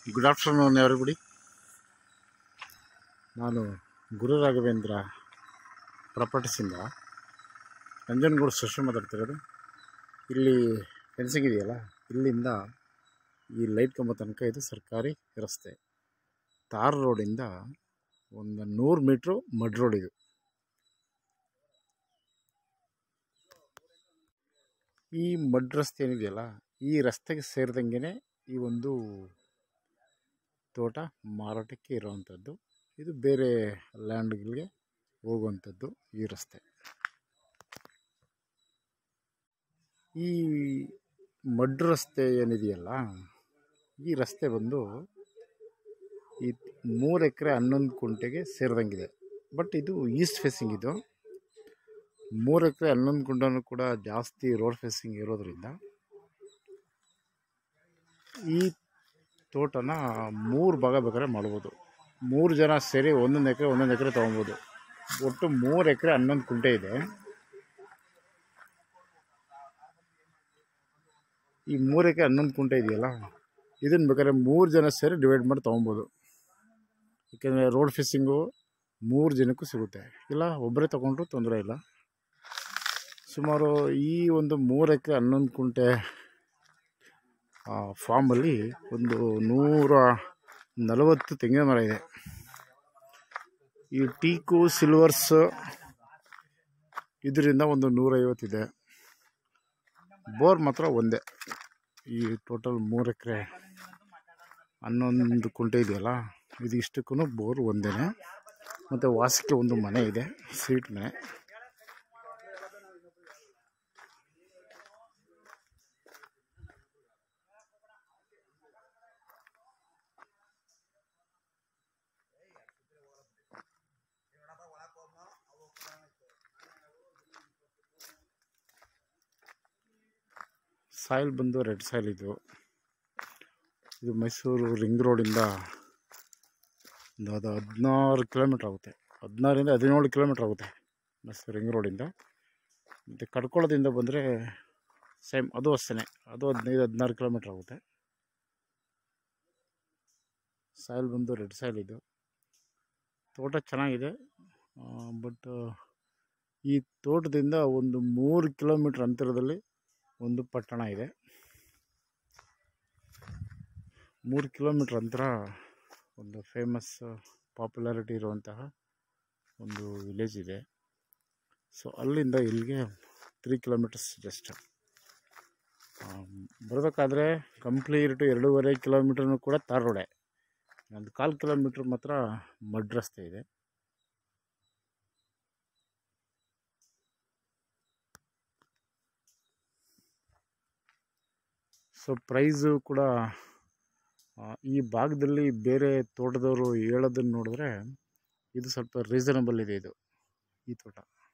good afternoon everybody ನಾನು ಗುರು ರಾಘವೇಂದ್ರ ಪ್ರಾಪರ್ಟೀಸಿಂದ ನಂಜನಗೂಡು ಸುಶ್ರೀ ಮಾತಾಡ್ತಿರೋದು ಇಲ್ಲಿ ಫೆನ್ಸಿಂಗ್ ಇದೆಯಲ್ಲ ಇಲ್ಲಿಂದ ಈ ಲೈಟ್ ಕಂಬ ತನಕ ಇದು ಸರ್ಕಾರಿ ರಸ್ತೆ ತಾರ್ ರೋಡಿಂದ ಒಂದು ನೂರು ಮೀಟ್ರು ಮಡ್ ರೋಡ್ ಇದು ಈ ಮಡ್ ರಸ್ತೆ ಏನಿದೆಯಲ್ಲ ಈ ರಸ್ತೆಗೆ ಸೇರಿದಂಗೆ ಈ ಒಂದು ತೋಟ ಮಾರಾಟಕ್ಕೆ ಇರುವಂಥದ್ದು ಇದು ಬೇರೆ ಲ್ಯಾಂಡ್ಗಳಿಗೆ ಹೋಗುವಂಥದ್ದು ಈ ರಸ್ತೆ ಈ ಮಡ್ ರಸ್ತೆ ಏನಿದೆಯಲ್ಲ ಈ ರಸ್ತೆ ಬಂದು ಈ ಮೂರು ಎಕರೆ ಹನ್ನೊಂದು ಕುಂಟೆಗೆ ಸೇರಿದಂಗಿದೆ ಬಟ್ ಇದು ಈಸ್ಟ್ ಫೇಸಿಂಗ್ ಇದು ಮೂರು ಎಕರೆ ಹನ್ನೊಂದು ಕುಂಟನೂ ಕೂಡ ಜಾಸ್ತಿ ರೋಡ್ ಫೇಸಿಂಗ್ ಇರೋದ್ರಿಂದ ಈ ತೋಟನ ಮೂರು ಭಾಗ ಬೇಕಾದ್ರೆ ಮಾಡ್ಬೋದು ಮೂರು ಜನ ಸೇರಿ ಒಂದೊಂದು ಎಕರೆ ಒಂದೊಂದು ಎಕರೆ ತೊಗೊಬೋದು ಒಟ್ಟು ಮೂರು ಎಕರೆ ಹನ್ನೊಂದು ಕುಂಟೆ ಇದೆ ಈ ಮೂರು ಎಕರೆ ಹನ್ನೊಂದು ಕುಂಟೆ ಇದೆಯಲ್ಲ ಇದನ್ನು ಬೇಕಾದ್ರೆ ಮೂರು ಜನ ಸೇರಿ ಡಿವೈಡ್ ಮಾಡಿ ತೊಗೊಬೋದು ಏಕೆಂದರೆ ರೋಡ್ ಫೇಸಿಂಗು ಮೂರು ಜನಕ್ಕೂ ಸಿಗುತ್ತೆ ಇಲ್ಲ ಒಬ್ಬರೇ ತೊಗೊಂಡ್ರು ತೊಂದರೆ ಇಲ್ಲ ಸುಮಾರು ಈ ಒಂದು ಮೂರು ಎಕರೆ ಹನ್ನೊಂದು ಕುಂಟೆ ಫಾರ್ಮಲ್ಲಿ ಒಂದು ನೂರ ನಲವತ್ತು ತೆಂಗಿನ ಮರ ಇದೆ ಈ ಟೀಕು ಸಿಲ್ವರ್ಸ್ ಇದರಿಂದ ಒಂದು ನೂರೈವತ್ತಿದೆ ಬೋರ್ ಮಾತ್ರ ಒಂದೇ ಈ ಟೋಟಲ್ ಮೂರು ಎಕರೆ ಹನ್ನೊಂದು ಕುಂಟೆ ಇದೆಯಲ್ಲ ಇದು ಇಷ್ಟಕ್ಕೂ ಬೋರ್ ಒಂದೇ ಮತ್ತು ವಾಸಕ್ಕೆ ಒಂದು ಮನೆ ಇದೆ ಸ್ವೀಟ್ ಮನೆ ಸಾಯಿಲ್ ಬಂದು ರೆಡ್ ಸಾಯಿಲ್ ಇದು ಇದು ಮೈಸೂರು ರಿಂಗ್ ರೋಡಿಂದ ಒಂದು ಅದು ಹದಿನಾರು ಕಿಲೋಮೀಟ್ರ್ ಆಗುತ್ತೆ ಹದಿನಾರಿಂದ ಹದಿನೇಳು ಕಿಲೋಮೀಟ್ರ್ ಆಗುತ್ತೆ ಮೈಸೂರು ರಿಂಗ್ ರೋಡಿಂದ ಮತ್ತು ಕಡ್ಕೊಳ್ಳೋದಿಂದ ಬಂದರೆ ಸೇಮ್ ಅದು ಅಷ್ಟೇ ಅದು ಹದಿನೈದು ಹದಿನಾರು ಕಿಲೋಮೀಟ್ರ್ ಆಗುತ್ತೆ ಸಾಯಿಲ್ ಬಂದು ರೆಡ್ ಸಾಯಿಲ್ ಇದು ತೋಟ ಚೆನ್ನಾಗಿದೆ ಬಟ್ ಈ ತೋಟದಿಂದ ಒಂದು ಮೂರು ಕಿಲೋಮೀಟ್ರ್ ಅಂತರದಲ್ಲಿ ಒಂದು ಪಟ್ಟಣ ಇದೆ ಮೂರು ಕಿಲೋಮೀಟ್ರ್ ಅಂತರ ಒಂದು ಫೇಮಸ್ ಪಾಪ್ಯುಲಾರಿಟಿ ಇರುವಂತಹ ಒಂದು ವಿಲೇಜ್ ಇದೆ ಸೊ ಅಲ್ಲಿಂದ ಇಲ್ಲಿಗೆ ತ್ರೀ ಕಿಲೋಮೀಟರ್ಸ್ ಜಸ್ಟ್ ಬರಬೇಕಾದ್ರೆ ಕಂಪ್ಲೀಟ್ ಎರಡೂವರೆ ಕಿಲೋಮೀಟ್ರ್ನೂ ಕೂಡ ತಾರ್ ರೋಡೆ ಒಂದು ಕಾಲು ಕಿಲೋಮೀಟ್ರ್ ಮಾತ್ರ ಮಡ್ ರಸ್ತೆ ಇದೆ ಸೊ ಪ್ರೈಸು ಕೂಡ ಈ ಭಾಗದಲ್ಲಿ ಬೇರೆ ತೋಟದವರು ಹೇಳೋದನ್ನು ನೋಡಿದ್ರೆ ಇದು ಸ್ವಲ್ಪ ರೀಸನಬಲ್ ಇದೆ ಇದು ಈ ತೋಟ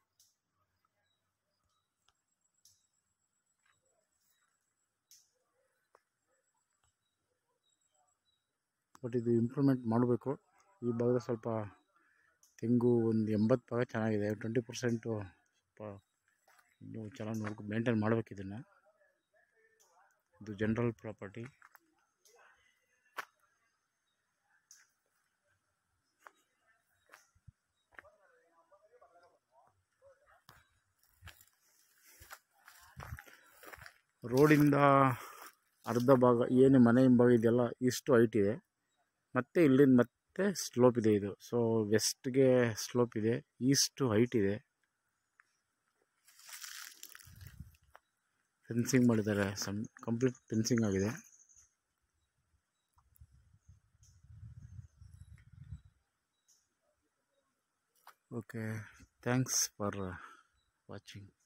ಬಟ್ ಇದು ಇಂಪ್ರೂವ್ಮೆಂಟ್ ಮಾಡಬೇಕು ಈ ಭಾಗದ ಸ್ವಲ್ಪ ತೆಂಗು ಒಂದು ಎಂಬತ್ತು ಭಾಗ ಚೆನ್ನಾಗಿದೆ ಟ್ವೆಂಟಿ ಪರ್ಸೆಂಟು ಸ್ವಲ್ಪ ಇನ್ನೂ ಚೆನ್ನಾಗಿ ನೋಡ್ಕೊ ಮೇಂಟೈನ್ ಮಾಡಬೇಕು ಇದನ್ನು ಇದು ಜನರಲ್ ಪ್ರಾಪರ್ಟಿ ರೋಡಿಂದ ಅರ್ಧ ಭಾಗ ಏನು ಮನೆ ಹಿಂಭಾಗ ಇದೆಯಲ್ಲ ಇಷ್ಟು ಹೈಟ್ ಇದೆ ಮತ್ತು ಇಲ್ಲಿಂದ ಮತ್ತೆ ಸ್ಲೋಪ್ ಇದೆ ಇದು ಸೊ ವೆಸ್ಟ್ಗೆ ಸ್ಲೋಪ್ ಇದೆ ಈಸ್ಟು ಹೈಟ್ ಇದೆ ಫೆನ್ಸಿಂಗ್ ಮಾಡಿದ್ದಾರೆ ಸಮ್ ಕಂಪ್ಲೀಟ್ ಫೆನ್ಸಿಂಗ್ ಆಗಿದೆ ಓಕೆ ಥ್ಯಾಂಕ್ಸ್ ಫಾರ್ ವಾಚಿಂಗ್